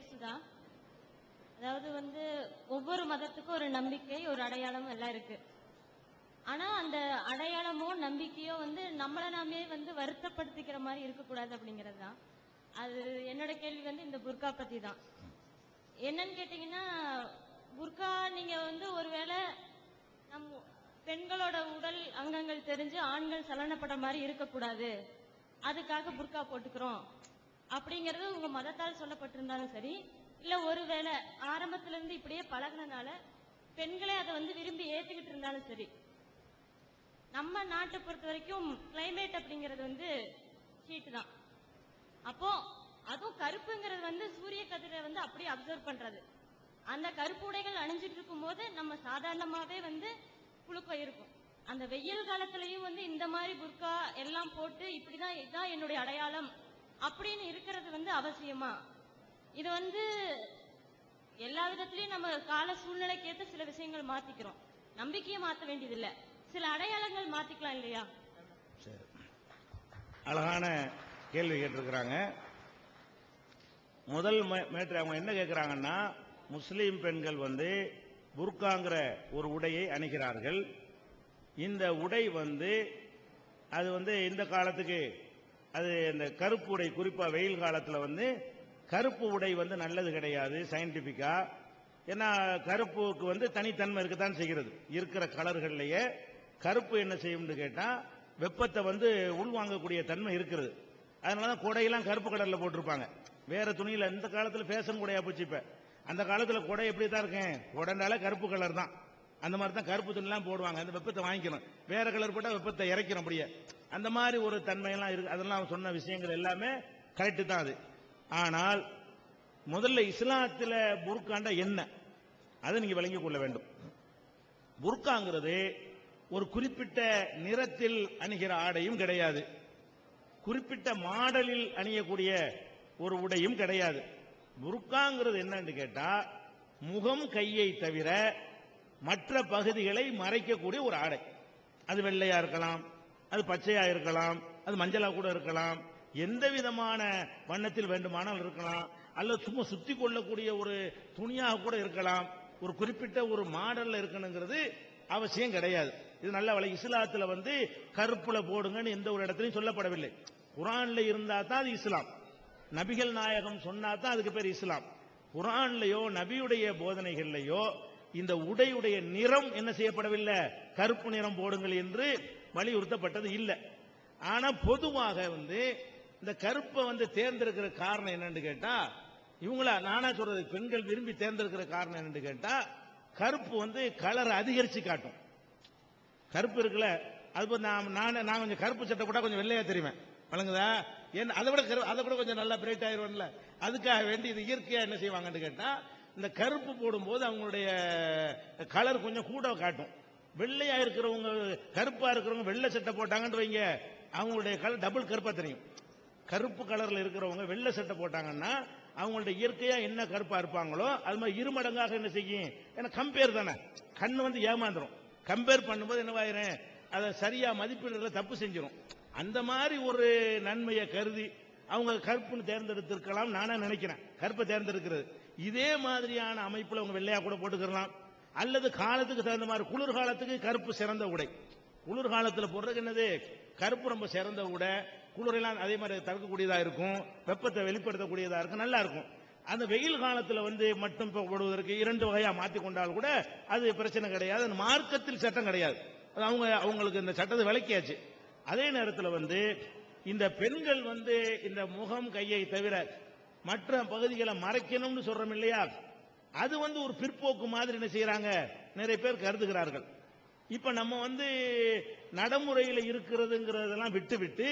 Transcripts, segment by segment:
paste தான் அதாவது வந்து ஒவ்வொரு மதத்துக்கும் ஒரு நம்பிக்கை ஒரு அடையாளம் எல்லாம் இருக்கு ஆனா அந்த அடையாளமோ நம்பிக்கையோ வந்து நம்மள நாமே வந்து வருத்தப்படுத்திக்கிற மாதிரி இருக்கக்கூடாது அப்படிங்கிறது தான் அது என்னோட கேள்வி வந்து இந்த புர்கா பத்தி தான் என்னன்னு கேட்டீங்கன்னா புர்கா நீங்க வந்து ஒருவேளை நம் பெண்களோட உடல் அங்கங்கள் தெரிஞ்சு ஆண்கள் சலனப்பட மாதிரி இருக்கக்கூடாது அதுக்காக புர்கா போட்டுக்கிறோம் அப்படிங்கறது உங்க மதத்தால் சொல்லப்பட்டிருந்தாலும் சரி இல்ல ஒருவேளை ஆரம்பத்துல இருந்து இப்படியே பழகுனனால பெண்களே அதை வந்து விரும்பி ஏத்துக்கிட்டு இருந்தாலும் சரி நம்ம நாட்டை பொறுத்த வரைக்கும் கிளைமேட் அப்படிங்கிறது வந்து ஹீட் தான் அப்போ அதுவும் கருப்புங்கிறது வந்து சூரிய கதிரை வந்து அப்படியே அப்சர்வ் பண்றது அந்த கருப்பு உடைகள் அணிஞ்சிட்டு இருக்கும்போது நம்ம சாதாரணமாவே வந்து புழுக்கம் இருக்கும் அந்த வெயில் காலத்துலயும் வந்து இந்த மாதிரி புர்கா எல்லாம் போட்டு இப்படிதான் இதுதான் என்னுடைய அடையாளம் அப்படின்னு இருக்கிறது வந்து அவசியமா இது வந்து எல்லா விதத்திலயும் நம்ம கால சூழ்நிலைக்கேற்ற சில விஷயங்கள் மாத்திக்கிறோம் நம்பிக்கையை மாத்த வேண்டியதில்லை சில அடையாளங்கள் மாத்திக்கலாம் இல்லையா சரி அழகான கேள்வி கேட்டிருக்கிறாங்க முதல் மே- மேட்ரு அவங்க என்ன கேட்குறாங்கன்னா முஸ்லீம் பெண்கள் வந்து புர்காங்கிற ஒரு உடையை அணிகிறார்கள் இந்த உடை வந்து அது வந்து இந்த காலத்துக்கு அது இந்த கருப்பு உடை குறிப்பாக வெயில் காலத்தில் வந்து கருப்பு உடை வந்து நல்லது கிடையாது சயின்டிஃபிக்கா ஏன்னா கருப்புக்கு வந்து தனித்தன்மை இருக்கத்தான் செய்கிறது இருக்கிற கலர்கள்லயே கருப்பு என்ன செய்யும்னு கேட்டா வெப்பத்தை வந்து உள்வாங்கக்கூடிய தன்மை இருக்கிறது அதனால தான் கொடையெல்லாம் கருப்பு கலர்ல போட்டிருப்பாங்க வேற துணியில இந்த காலத்துல ஃபேஷன் கொடையா போச்சு இப்ப அந்த காலத்துல கொடை எப்படி தான் இருக்கேன் கொடைனால கருப்பு கலர் தான் அந்த மாதிரி தான் கருப்பு துணிலாம் போடுவாங்க அந்த வெப்பத்தை வாங்கிக்கணும் வேற கலர் போட்டா வெப்பத்தை இறக்கிறோம் அப்படியே அந்த மாதிரி ஒரு தன்மையெல்லாம் இருக்கு அதெல்லாம் அவன் சொன்ன விஷயங்கள் எல்லாமே கரெக்டு தான் அது ஆனால் முதல்ல இஸ்லாத்துல புர்காண்டா என்ன அதை நீங்க விளங்கிக் கொள்ள வேண்டும் புர்காங்கிறது ஒரு குறிப்பிட்ட நிறத்தில் அணிகிற ஆடையும் கிடையாது குறிப்பிட்ட மாடலில் அணியக்கூடிய ஒரு உடையும் கிடையாது புர்காங்கிறது என்னன்னு கேட்டா முகம் கையை தவிர மற்ற பகுதிகளை மறைக்கக்கூடிய ஒரு ஆடை அது வெள்ளையா இருக்கலாம் அது பச்சையா இருக்கலாம் அது மஞ்சளா கூட இருக்கலாம் எந்த விதமான வண்ணத்தில் வேண்டுமானால் இருக்கலாம் அல்லது சும்மா சுத்தி கொள்ளக்கூடிய ஒரு துணியாக கூட இருக்கலாம் ஒரு குறிப்பிட்ட ஒரு மாடல்ல இருக்கணுங்கிறது அவசியம் கிடையாது இது நல்ல வழி இஸ்லாத்துல வந்து கருப்புல போடுங்கன்னு எந்த ஒரு இடத்துலையும் சொல்லப்படவில்லை குரான்ல இருந்தா தான் அது இஸ்லாம் நபிகள் நாயகம் சொன்னா தான் அதுக்கு பேர் இஸ்லாம் குரான்லயோ நபியுடைய போதனைகள்லயோ இந்த உடையுடைய நிறம் என்ன செய்யப்படவில்லை கருப்பு நிறம் போடுங்கள் என்று வலியுறுத்தப்பட்டது இல்லை ஆனா பொதுவாக வந்து இந்த கருப்பை வந்து தேர்ந்தெடுக்கிற காரணம் என்னன்னு கேட்டா இவங்களா நானா சொல்றது பெண்கள் விரும்பி தேர்ந்தெடுக்கிற காரணம் என்னன்னு கேட்டா கருப்பு வந்து கலர் அதிகரிச்சு காட்டும் கருப்பு இருக்குல்ல அது போல நான் நான் நான் கொஞ்சம் கருப்பு சட்டை போட்டா கொஞ்சம் வெள்ளையா தெரியுவேன் வழங்குதா என்ன அதை விட கரு அதை விட கொஞ்சம் நல்லா பிரைட் ஆயிருவேன்ல அதுக்காக வேண்டி இது இயற்கையா என்ன செய்வாங்கன்னு கேட்டா இந்த கருப்பு போடும்போது அவங்களுடைய கலர் கொஞ்சம் கூட காட்டும் வெள்ளையா இருக்கிறவங்க கருப்பா இருக்கிறவங்க வெள்ளை சட்டை போட்டாங்கன்னு வைங்க அவங்களுடைய கலர் டபுள் கருப்பா தெரியும் கருப்பு கலர்ல இருக்கிறவங்க வெள்ளை சட்டை போட்டாங்கன்னா அவங்கள்ட்ட இயற்கையா என்ன கருப்பா இருப்பாங்களோ அது மாதிரி இருமடங்காக என்ன செய்யும் ஏன்னா கம்பேர் தானே கண்ணு வந்து ஏமாந்துரும் கம்பேர் பண்ணும்போது என்னவாயிரும் அதை சரியா மதிப்பீடுல தப்பு செஞ்சிரும் அந்த மாதிரி ஒரு நன்மையை கருதி அவங்க கருப்புன்னு தேர்ந்தெடுத்திருக்கலாம் நானா நினைக்கிறேன் கருப்பை தேர்ந்தெடுக்கிறது இதே மாதிரியான அமைப்புல அவங்க வெள்ளையா கூட போட்டுக்கலாம் அல்லது காலத்துக்கு தகுந்த மாதிரி குளிர் காலத்துக்கு கருப்பு சிறந்த உடை குளிர் காலத்துல போடுறதுக்கு என்னது கருப்பு ரொம்ப சிறந்த உடை குளிரெல்லாம் அதே மாதிரி தடுக்கக்கூடியதா இருக்கும் வெப்பத்தை வெளிப்படுத்தக்கூடியதா இருக்கும் நல்லா இருக்கும் அந்த வெயில் காலத்துல வந்து மட்டும் இப்ப போடுவதற்கு இரண்டு வகையா மாத்தி கொண்டால் கூட அது பிரச்சனை கிடையாது அது மார்க்கத்தில் சட்டம் கிடையாது அது அவங்க அவங்களுக்கு இந்த சட்டத்தை விளக்கியாச்சு அதே நேரத்தில் வந்து இந்த பெண்கள் வந்து இந்த முகம் கையை தவிர மற்ற பகுதிகளை மறைக்கணும்னு சொல்றோம் இல்லையா அது வந்து ஒரு பிற்போக்கு மாதிரி என்ன செய்யறாங்க நிறைய பேர் கருதுகிறார்கள் இப்ப நம்ம வந்து நடைமுறையில் இருக்கிறதுங்கிறதெல்லாம் விட்டு விட்டு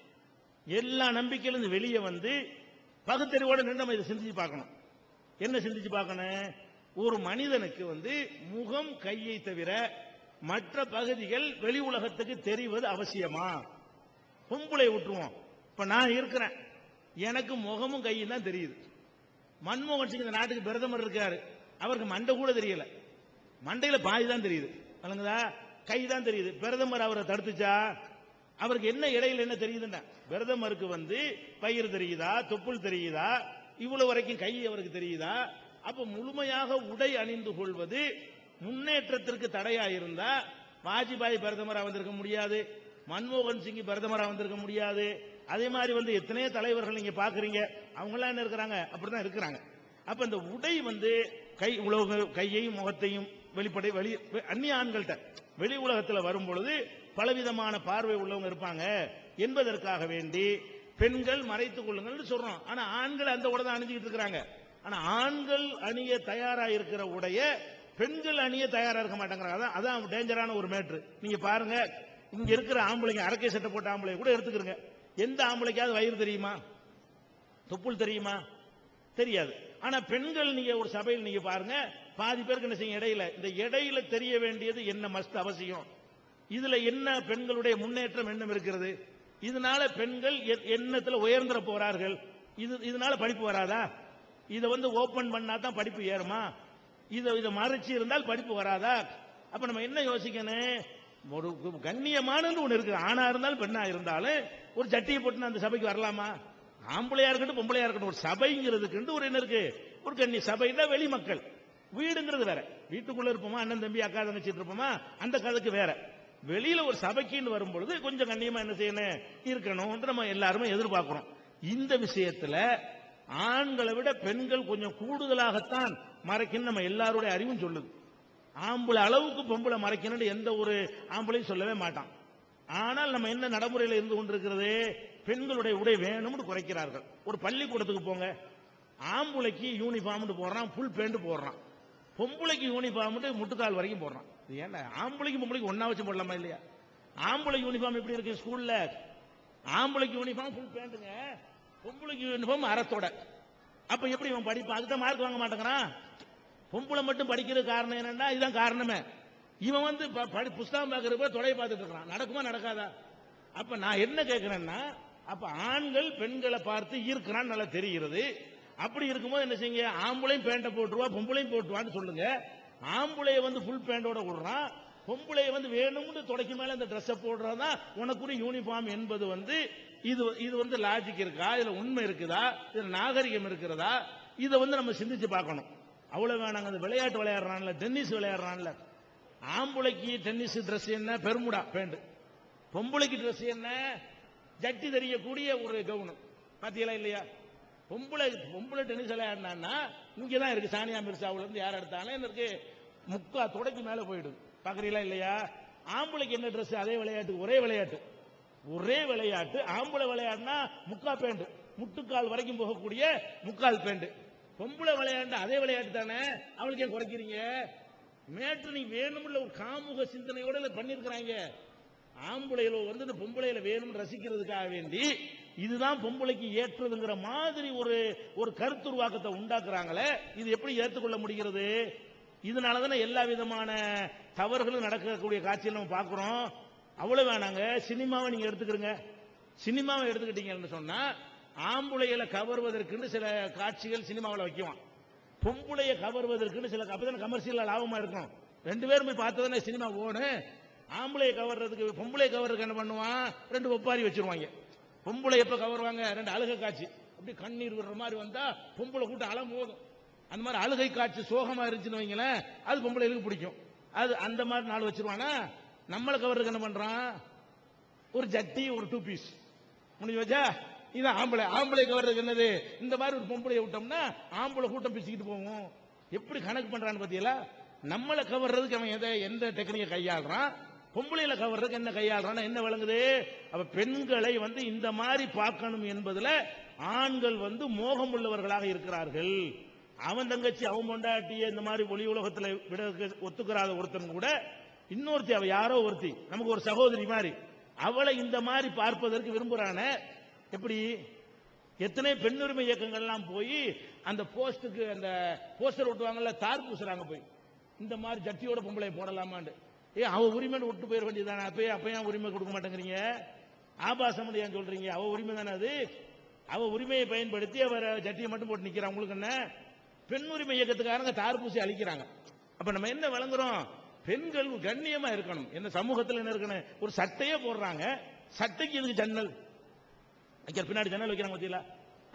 எல்லா நம்பிக்கையிலிருந்து வெளியே வந்து பகுத்தறிவோட நின்று நம்ம இதை சிந்திச்சு பார்க்கணும் என்ன சிந்திச்சு பார்க்கணும் ஒரு மனிதனுக்கு வந்து முகம் கையை தவிர மற்ற பகுதிகள் வெளி உலகத்துக்கு தெரிவது அவசியமா பொம்பளை விட்டுருவோம் இப்ப நான் இருக்கிறேன் எனக்கு முகமும் கையும் தான் தெரியுது மன்மோகன் சிங் இந்த நாட்டுக்கு பிரதமர் இருக்காரு அவருக்கு மண்டை கூட தெரியல மண்டையில பாதி தான் தெரியுது வழங்குதா கை தான் தெரியுது பிரதமர் அவரை தடுத்துச்சா அவருக்கு என்ன இடையில என்ன தெரியுதுன்னா பிரதமருக்கு வந்து பயிர் தெரியுதா தொப்புள் தெரியுதா இவ்வளவு வரைக்கும் கை அவருக்கு தெரியுதா அப்ப முழுமையாக உடை அணிந்து கொள்வது முன்னேற்றத்திற்கு தடையா இருந்தா வாஜ்பாய் பிரதமரா வந்திருக்க முடியாது மன்மோகன் சிங் பிரதமரா வந்திருக்க முடியாது அதே மாதிரி வந்து எத்தனையோ தலைவர்கள் நீங்க பாக்குறீங்க அவங்க எல்லாம் என்ன இருக்கிறாங்க அப்படிதான் இருக்கிறாங்க அப்ப இந்த உடை வந்து கை உலக கையையும் முகத்தையும் வெளிப்படை வெளி அந்நிய ஆண்கள்ட்ட வெளி உலகத்துல வரும் பொழுது பலவிதமான பார்வை உள்ளவங்க இருப்பாங்க என்பதற்காக வேண்டி பெண்கள் மறைத்துக் கொள்ளுங்கள்னு சொல்றோம் ஆனா ஆண்கள் அந்த உடை தான் அணிஞ்சுக்கிட்டு இருக்கிறாங்க ஆனா ஆண்கள் அணிய தயாரா இருக்கிற உடைய பெண்கள் அணிய தயாரா இருக்க மாட்டேங்கிறாங்க அதான் அதான் டேஞ்சரான ஒரு மேட்ரு நீங்க பாருங்க இங்க இருக்கிற ஆம்பளைங்க அரக்கை சட்டை போட்ட ஆம்பளை கூட எடுத்துக்கிறங்க எந்த ஆம்பளைக்காவது வயிறு தெரியுமா தொப்புள் தெரியுமா தெரியாது ஆனா பெண்கள் நீங்க ஒரு சபையில் நீங்க பாருங்க பாதி பேருக்கு என்ன செய்யும் இடையில இந்த இடையில தெரிய வேண்டியது என்ன மஸ்ட் அவசியம் இதுல என்ன பெண்களுடைய முன்னேற்றம் என்ன இருக்கிறது இதனால பெண்கள் எ- எண்ணத்துல உயர்ந்துட போறார்கள் இது இதனால படிப்பு வராதா இதை வந்து ஓபன் பண்ணா தான் படிப்பு ஏறுமா இதை இதை மறைச்சு இருந்தால் படிப்பு வராதா அப்ப நம்ம என்ன யோசிக்கணும் ஒரு கண்ணியமானது ஒண்ணு இருக்கு ஆணா இருந்தாலும் பெண்ணா இருந்தாலும் ஒரு சட்டியை போட்டு அந்த சபைக்கு வரலாமா ஆம்பளையா இருக்கட்டும் பொம்பளையா இருக்கட்டும் ஒரு சபைங்கிறதுக்கு ஒரு என்ன இருக்கு ஒரு கண்ணி சபைனா வெளி மக்கள் வீடுங்கிறது வேற வீட்டுக்குள்ள இருப்போமா அண்ணன் தம்பி அக்கா தங்கச்சி இருப்போமா அந்த கதைக்கு வேற வெளியில ஒரு சபைக்குன்னு வரும்பொழுது கொஞ்சம் கண்ணியமா என்ன செய்யணும் இருக்கணும்னு நம்ம எல்லாருமே எதிர்பார்க்கிறோம் இந்த விஷயத்துல ஆண்களை விட பெண்கள் கொஞ்சம் கூடுதலாகத்தான் மறைக்கணும் நம்ம எல்லாருடைய அறிவும் சொல்லுது ஆம்பளை அளவுக்கு பொம்பளை மறைக்கணும்னு எந்த ஒரு ஆம்பளையும் சொல்லவே மாட்டான் ஆனால் நம்ம என்ன நடைமுறையில் இருந்து கொண்டிருக்கிறது பெண்களுடைய உடை வேணும்னு குறைக்கிறார்கள் ஒரு பள்ளிக்கூடத்துக்கு போங்க ஆம்பளைக்கு யூனிஃபார்ம்னு போடுறான் ஃபுல் பேண்ட் போடுறான் பொம்பளைக்கு யூனிஃபார்ம் முட்டுக்கால் வரைக்கும் போடுறான் இது ஏன்டா ஆம்பளைக்கு பொம்பளைக்கு ஒண்ணா வச்சு போடலாமா இல்லையா ஆம்பளை யூனிஃபார்ம் எப்படி இருக்கு ஸ்கூல்ல ஆம்பளைக்கு யூனிஃபார்ம் ஃபுல் பேண்ட்டுங்க பொம்பளைக்கு யூனிஃபார்ம் அறத்தோட அப்ப எப்படி இவன் படிப்பான் அதுதான் மார்க் வாங்க மாட்டேங்கிறான் பொம்பளை மட்டும் படிக்கிறது காரணம் என்னன்னா இதுதான் காரணமே இவன் வந்து ப- படி புஸ்தகம் பார்க்கறப்ப தொலையை பார்த்துட்டு இருக்கான் நடக்குமா நடக்காதா அப்ப நான் என்ன கேட்கிறேன்னா அப்ப ஆண்கள் பெண்களை பார்த்து ஈர்க்கிறான்னு நல்லா தெரிகிறது அப்படி இருக்கும்போது என்ன செய்யுங்க ஆம்பளையும் பேண்ட்டை போட்டுருவா பொம்பளையும் போட்டுவான்னு சொல்லுங்க ஆம்பளைய வந்து ஃபுல் பேண்டோட விடுறான் பொம்பளைய வந்து வேணும்னு தொடக்கி மேல இந்த ட்ரெஸ்ஸை போடுறதா உனக்குரிய யூனிஃபார்ம் என்பது வந்து இது இது வந்து லாஜிக் இருக்கா இதுல உண்மை இருக்குதா இதுல நாகரிகம் இருக்கிறதா இதை வந்து நம்ம சிந்திச்சு பார்க்கணும் அவ்வளவு வேணாங்க அந்த விளையாட்டு விளையாடுறான்ல டென்னிஸ் விளையாடுறான்ல ஆம்பளைக்கு டென்னிஸ் Dress என்ன பெருமுடா பேண்ட் பொம்பளைக்கு Dress என்ன ஜட்டி தெரியக்கூடிய ஒரு கவுனம் பாத்தீங்களா இல்லையா பொம்பளை பொம்பளை டென்னிஸ் விளையாடினா இங்க தான் இருக்கு சானியா மிர்சாவுல இருந்து யார் எடுத்தாலும் என்ன இருக்கு முக்கா தொடக்கி மேல போயிடுது பாக்குறீங்களா இல்லையா ஆம்பளைக்கு என்ன Dress அதே விளையாட்டு ஒரே விளையாட்டு ஒரே விளையாட்டு ஆம்பளை விளையாடினா முக்கா பேண்ட் முட்டுக்கால் வரைக்கும் போகக்கூடிய முக்கால் பேண்ட் பொம்பளை விளையாண்டு அதே விளையாட்டு தானே அவளுக்கு ஏன் குறைக்கிறீங்க மேற்று நீ வேணும்ல ஒரு காமுக சிந்தனையோட இதை பண்ணிருக்கிறாங்க ஆம்பளையில வந்து இந்த பொம்பளையில வேணும்னு ரசிக்கிறதுக்காக வேண்டி இதுதான் பொம்பளைக்கு ஏற்றதுங்கிற மாதிரி ஒரு ஒரு கருத்துருவாக்கத்தை உண்டாக்குறாங்களே இது எப்படி ஏற்றுக்கொள்ள முடிகிறது இதனால தானே எல்லா விதமான தவறுகளும் நடக்கக்கூடிய காட்சியில் நம்ம பார்க்கிறோம் அவ்வளவு வேணாங்க சினிமாவை நீங்க எடுத்துக்கிறங்க சினிமாவை எடுத்துக்கிட்டீங்கன்னு சொன்னா ஆம்பளைகளை கவர்வதற்குன்னு சில காட்சிகள் சினிமாவில் வைக்குவான் பொம்பளைய கவர்வதற்குன்னு சில அப்பதான் கமர்ஷியல் லாபமா இருக்கும் ரெண்டு பேரும் போய் பார்த்ததானே சினிமா ஓடும் ஆம்பளைய கவர்றதுக்கு பொம்பளைய கவர்றதுக்கு என்ன பண்ணுவான் ரெண்டு ஒப்பாரி வச்சிருவாங்க பொம்பளை எப்ப கவருவாங்க ரெண்டு அழுகை காட்சி அப்படி கண்ணீர் விடுற மாதிரி வந்தா பொம்பளை கூட்டம் அலம் போதும் அந்த மாதிரி அழுகை காட்சி சோகமா இருந்துச்சுன்னு வைங்களேன் அது பொம்பளைகளுக்கு பிடிக்கும் அது அந்த மாதிரி நாள் வச்சிருவானா நம்மளை கவர்றதுக்கு என்ன பண்றான் ஒரு ஜட்டி ஒரு டூ பீஸ் முடிஞ்சு வச்சா இது ஆம்பளை ஆம்பளை கவர்றதுக்கு என்னது இந்த மாதிரி ஒரு பொம்பளைய விட்டோம்னா ஆம்பளை கூட்டம் பிச்சுக்கிட்டு போகும் எப்படி கணக்கு பண்றான்னு பாத்தீங்களா நம்மளை கவர்றதுக்கு அவன் எதை எந்த டெக்னிக்கை கையாளுறான் பொம்பளையில கவர்றதுக்கு என்ன கையாளுறான் என்ன விளங்குது அப்ப பெண்களை வந்து இந்த மாதிரி பார்க்கணும் என்பதுல ஆண்கள் வந்து மோகம் உள்ளவர்களாக இருக்கிறார்கள் அவன் தங்கச்சி அவன் பொண்டாட்டிய இந்த மாதிரி ஒளி உலகத்துல விட ஒத்துக்கிறாத ஒருத்தன் கூட இன்னொருத்தி அவ யாரோ ஒருத்தி நமக்கு ஒரு சகோதரி மாதிரி அவளை இந்த மாதிரி பார்ப்பதற்கு விரும்புறானே எப்படி எத்தனை பெண்ணுரிமை இயக்கங்கள்லாம் போய் அந்த போஸ்டுக்கு அந்த போஸ்டர் ஒட்டுவாங்கல்ல தார் பூசுறாங்க போய் இந்த மாதிரி ஜட்டியோட பொம்பளை போடலாமான்னு ஏ அவ உரிமை விட்டு போயிட வேண்டியதானே அப்பயே அப்ப ஏன் உரிமை கொடுக்க மாட்டேங்கிறீங்க ஆபாசம் ஏன் சொல்றீங்க அவ உரிமை தானே அது அவ உரிமையை பயன்படுத்தி அவர் ஜட்டியை மட்டும் போட்டு நிக்கிறா உங்களுக்கு என்ன பெண் உரிமை இயக்கத்துக்காரங்க தார் பூசி அழிக்கிறாங்க அப்ப நம்ம என்ன விளங்குறோம் பெண்கள் கண்ணியமா இருக்கணும் என்ன சமூகத்தில் என்ன இருக்கணும் ஒரு சட்டையே போடுறாங்க சட்டைக்கு எதுக்கு ஜன்னல் வைக்கிற பின்னாடி ஜன்னல் வைக்கிறாங்க பத்தியில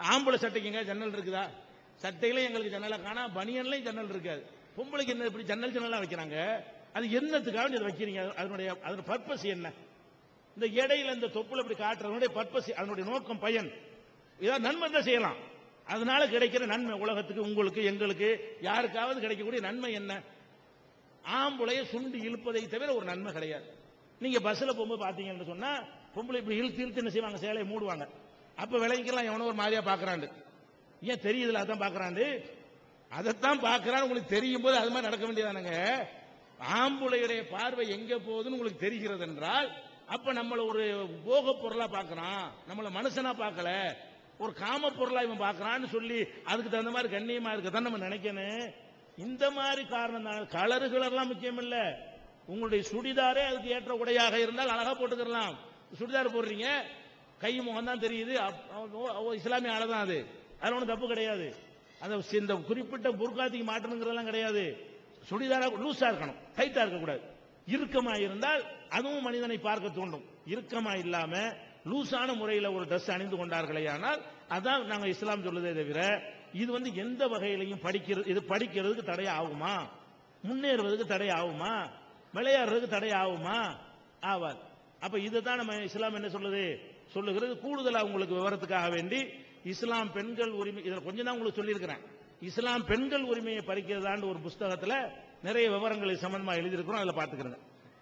ஆம்பளை சட்டைக்குங்க ஜன்னல் இருக்குதா சட்டையில எங்களுக்கு ஜன்னலா காணா பனியன்லயும் ஜன்னல் இருக்காது பொம்பளைக்கு என்ன இப்படி ஜன்னல் ஜன்னலா வைக்கிறாங்க அது என்னத்துக்காக இதை வைக்கிறீங்க அதனுடைய அதனுடைய பர்பஸ் என்ன இந்த இடையில இந்த தொப்புல இப்படி காட்டுறதுனுடைய பர்பஸ் அதனுடைய நோக்கம் பயன் ஏதாவது நன்மை தான் செய்யலாம் அதனால கிடைக்கிற நன்மை உலகத்துக்கு உங்களுக்கு எங்களுக்கு யாருக்காவது கிடைக்கக்கூடிய நன்மை என்ன ஆம்பளைய சுண்டி இழுப்பதை தவிர ஒரு நன்மை கிடையாது நீங்க பஸ்ல போகும்போது பாத்தீங்கன்னு சொன்னா பொம்பளை இப்படி இழுத்து இழுத்து என்ன செய்வாங்க சேலையை மூடுவாங்க அப்ப விளங்கிக்கலாம் எவனோ ஒரு மாதிரியா பாக்குறாண்டு ஏன் தெரியுதுல அதான் பாக்குறாண்டு அதைத்தான் பாக்குறான்னு உங்களுக்கு தெரியும் போது அது மாதிரி நடக்க வேண்டியதானுங்க ஆம்புளையுடைய பார்வை எங்க போகுதுன்னு உங்களுக்கு தெரிகிறது என்றால் அப்ப நம்மள ஒரு போக பொருளா பார்க்கறான் நம்மள மனுஷனா பார்க்கல ஒரு காம பொருளா இவன் பார்க்கறான்னு சொல்லி அதுக்கு தகுந்த மாதிரி கண்ணியமா இருக்கதான் நம்ம நினைக்கணும் இந்த மாதிரி காரணம் தான் கலர்கள் எல்லாம் முக்கியம் இல்ல உங்களுடைய சுடிதாரே அதுக்கு ஏற்ற உடையாக இருந்தால் அழகா போட்டுக்கலாம் சுடிதார் போடுறீங்க கை முகம் தான் தெரியுது அப்- அவ- அவ இஸ்லாமிய ஆளை தான் அது அதுல ஒன்றும் தப்பு கிடையாது அந்த சி- இந்த குறிப்பிட்ட புர்காத்திக்கு மாட்டணுங்கிறதெல்லாம் கிடையாது சுடிதாரா லூஸா இருக்கணும் டைட்டா இருக்கக்கூடாது இறுக்கமா இருந்தால் அதுவும் மனிதனை பார்க்க தூண்டும் இறுக்கமா இல்லாம லூசான முறையில ஒரு ட்ரெஸ் அணிந்து கொண்டார்களே ஆனால் அதான் நாங்க இஸ்லாம் சொல்லுதே தவிர இது வந்து எந்த வகையிலையும் படிக்கிறது இது படிக்கிறதுக்கு தடை ஆகுமா முன்னேறுவதற்கு தடை ஆகுமா விளையாடுறதுக்கு தடை ஆகுமா ஆவாது அப்ப இதுதான் நம்ம இஸ்லாம் என்ன சொல்லுது சொல்லுகிறது கூடுதலா உங்களுக்கு விவரத்துக்காக வேண்டி இஸ்லாம் பெண்கள் உரிமை இதுல கொஞ்சம் தான் உங்களுக்கு சொல்லியிருக்கிறேன் இஸ்லாம் பெண்கள் உரிமையை பறிக்கிறதான்னு ஒரு புஸ்தகத்துல நிறைய விவரங்கள் இது சம்பந்தமா எழுதியிருக்கிறோம் அதுல பாத்துக்கிறேங்க